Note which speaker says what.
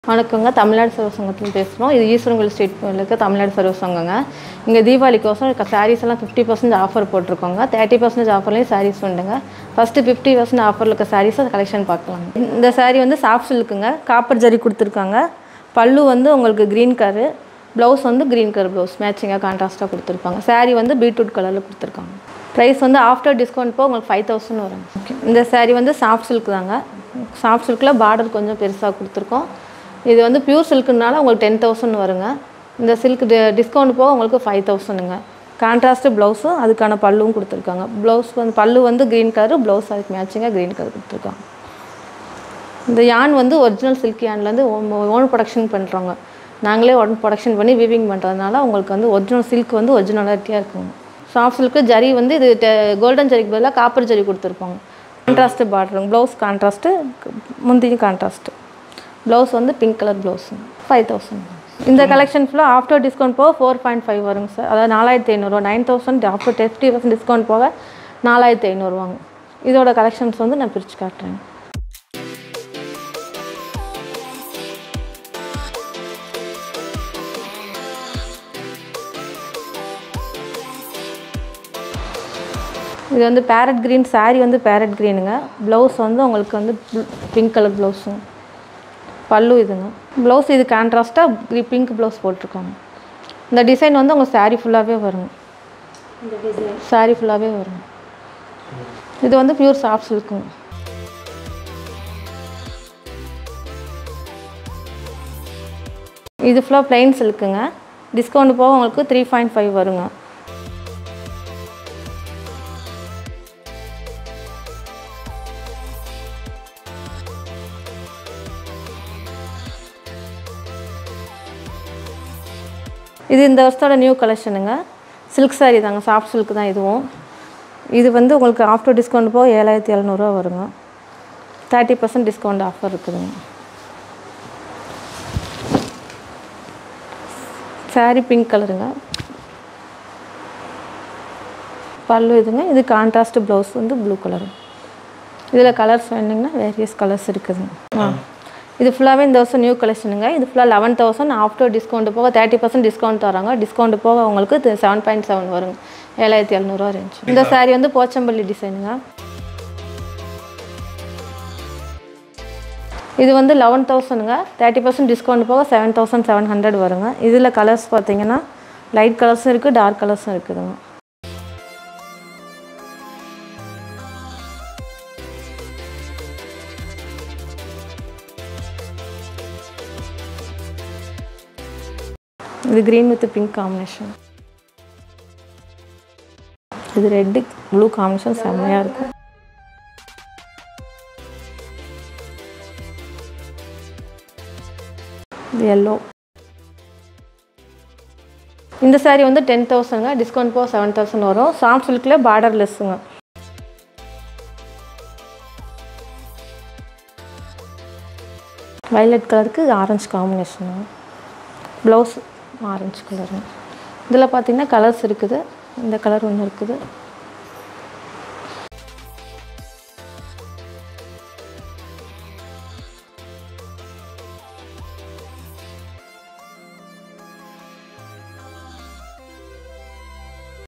Speaker 1: வணக்கங்க தமிழ்நாடு சர்வ சங்கத்தில் பேசுகிறோம் இது ஈஸ்வரங்கல் ஸ்ட்ரீட் இருக்க தமிழ்நாடு சர்வ சங்கங்க இங்கே தீபாவளிக்கோசம் சாரீஸ் எல்லாம் ஃபிஃப்டி பர்சன்ட் ஆஃபர் போட்டிருக்கோங்க தேர்ட்டி பர்சன்டேஜ் ஆஃபர்லேயும் சாரீஸ் உண்டுங்க ஃபஸ்ட்டு ஃபிஃப்டி பர்சன்ட் ஆஃபரில் இருக்க சாரீஸ் கலெக்ஷன் பார்க்கலாம் இந்த saree வந்து சாஃப்ட் சில்க்குங்க காப்பர் ஜரி கொடுத்துருக்காங்க பல்லு வந்து உங்களுக்கு க்ரீன் கலரு ப்ளவுஸ் வந்து க்ரீன் கலர் ப்ளவுஸ் மேட்சிங்காக கான்ட்ராஸ்ட்டாக கொடுத்துருப்பாங்க saree வந்து பீட்ரூட் கலரில் கொடுத்துருக்காங்க ப்ரைஸ் வந்து ஆஃப்டர் டிஸ்கவுண்ட் போக உங்களுக்கு ஃபைவ் தௌசண்ட் வரும் ஓகே இந்த saree வந்து சாஃப்ட் சில்க் தாங்க சாஃப்ட் சில்கில் பார்டர் கொஞ்சம் பெருசாக கொடுத்துருக்கோம் இது வந்து பியூர் சில்க்குனால உங்களுக்கு டென் தௌசண்ட் வருங்க இந்த சில்க் டிஸ்கவுண்ட் போக உங்களுக்கு ஃபைவ் தௌசண்ட்ங்க கான்ட்ராஸ்ட்டு ப்ளவுஸும் அதுக்கான பல்லுவும் கொடுத்துருக்காங்க ப்ளவுஸ் வந்து பல்லு வந்து க்ரீன் கலர் ப்ளவுஸ் அதுக்கு மேட்சிங்காக க்ரீன் கலர் கொடுத்துருக்காங்க இந்த யான் வந்து ஒரிஜினல் சில்க் யான்லேருந்து ஓன் ப்ரொடக்ஷன் பண்ணுறோங்க நாங்களே ஒன் ப்ரொடக்ஷன் பண்ணி வீவிங் பண்ணுறதுனால உங்களுக்கு வந்து ஒரிஜினல் சில்க் வந்து ஒரிஜினாலிட்டியாக இருக்குங்க சாஃப்ட் சில்க்கு ஜரி வந்து இது கோல்டன் ஜரிக்கு பதிலாக காப்பர் ஜரி கொடுத்துருப்பாங்க கான்ட்ராஸ்ட்டு பார்டருங்க ப்ளவுஸ் கான்ட்ராஸ்ட்டு முந்தியும் கான்ட்ராஸ்ட்டு ப்ளவுஸ் வந்து பிங்க் கலர் ப்ளவுஸுங்க ஃபைவ் தௌசண்ட் இந்த கலெக்ஷன் ஃபுல்லாக ஆஃப்டர் டிஸ்கவுண்ட் போக ஃபோர் பாயிண்ட் ஃபைவ் வருங்க சார் அதாவது நாலாயிரத்தி ஐநூறுரூவா nine thousand after fifty percent discount போக நாலாயிரத்தி ஐநூறுவாங்க இதோட கலெக்ஷன்ஸ் வந்து நான் பிரித்து காட்டுறேன் இது வந்து பேரட் க்ரீன் saree வந்து பேரட் க்ரீனுங்க ப்ளவுஸ் வந்து உங்களுக்கு வந்து பிங்க் கலர் ப்ளவுஸுங்க பல்லு இதுங்க ப்ளவுஸ் இது கான்ட்ராஸ்ட்டாக பிங்க் ப்ளவுஸ் போட்டிருக்காங்க இந்த டிசைன் வந்து உங்கள் saree ஃபுல்லாகவே வருங்க saree ஃபுல்லாகவே வருங்க இது வந்து பியூர் சாஃப்ட் சில்க்குங்க இது ஃபுல்லாக ப்ளைன் சில்க்குங்க டிஸ்கவுண்ட் போக உங்களுக்கு த்ரீ பாயிண்ட் ஃபைவ் வருங்க இது இந்த வருஷத்தோட நியூ கலெக்ஷனுங்க சில்க் saree தாங்க சாஃப்ட் சில்க் தான் இதுவும் இது வந்து உங்களுக்கு ஆஃப்டர் டிஸ்கவுண்ட் போக ஏழாயிரத்தி எழுநூறுவா வருங்க தேர்ட்டி பர்சன்ட் டிஸ்கவுண்ட் ஆஃபர் இருக்குதுங்க saree பிங்க் கலருங்க பல்லு இதுங்க இது கான்ட்ராஸ்ட் ப்ளவுஸ் வந்து ப்ளூ கலரு இதில் கலர்ஸ் வேணுங்கன்னா வேரியஸ் கலர்ஸ் இருக்குதுங்க ஆ இது ஃபுல்லாகவே இந்த வருஷம் நியூ கலெக்ஷனுங்க இது ஃபுல்லாக லெவன் தௌசண்ட் ஆஃப்டர் டிஸ்கவுண்ட் போக தேர்ட்டி பர்சன்ட் டிஸ்கவுண்ட் தராங்க டிஸ்கவுண்ட் போக உங்களுக்கு செவன் பாயிண்ட் செவன் வருங்க ஏழாயிரத்தி எழுநூறுவா ரேஞ்ச் இந்த saree வந்து போச்சம்பள்ளி டிசைனுங்க இது வந்து லெவன் தௌசண்ட்ங்க தேர்ட்டி பர்சன்ட் டிஸ்கவுண்ட் போக செவன் தௌசண்ட் செவன் ஹண்ட்ரட் வருங்க இதில் கலர்ஸ் பார்த்தீங்கன்னா லைட் கலர்ஸும் இருக்குது டார்க் கலர்ஸும் இருக்குதுங்க இது க்ரீன் வித் பிங்க் காம்பினேஷன் இது ரெட்டு ப்ளூ காம்பினேஷன் செம்மையாக இருக்கும் இது எல்லோ இந்த saree வந்து டென் தௌசண்ட்ங்க டிஸ்கவுண்ட் போக செவன் தௌசண்ட் வரும் சாஃப்ட் சில்கில் பார்டர் லெஸ்ஸுங்க வயலட் கலருக்கு ஆரஞ்சு காம்பினேஷனுங்க ப்ளவுஸ் ஆரஞ்சு கலருங்க இதில் பார்த்தீங்கன்னா கலர்ஸ் இருக்குது இந்த கலர் ஒன்று இருக்குது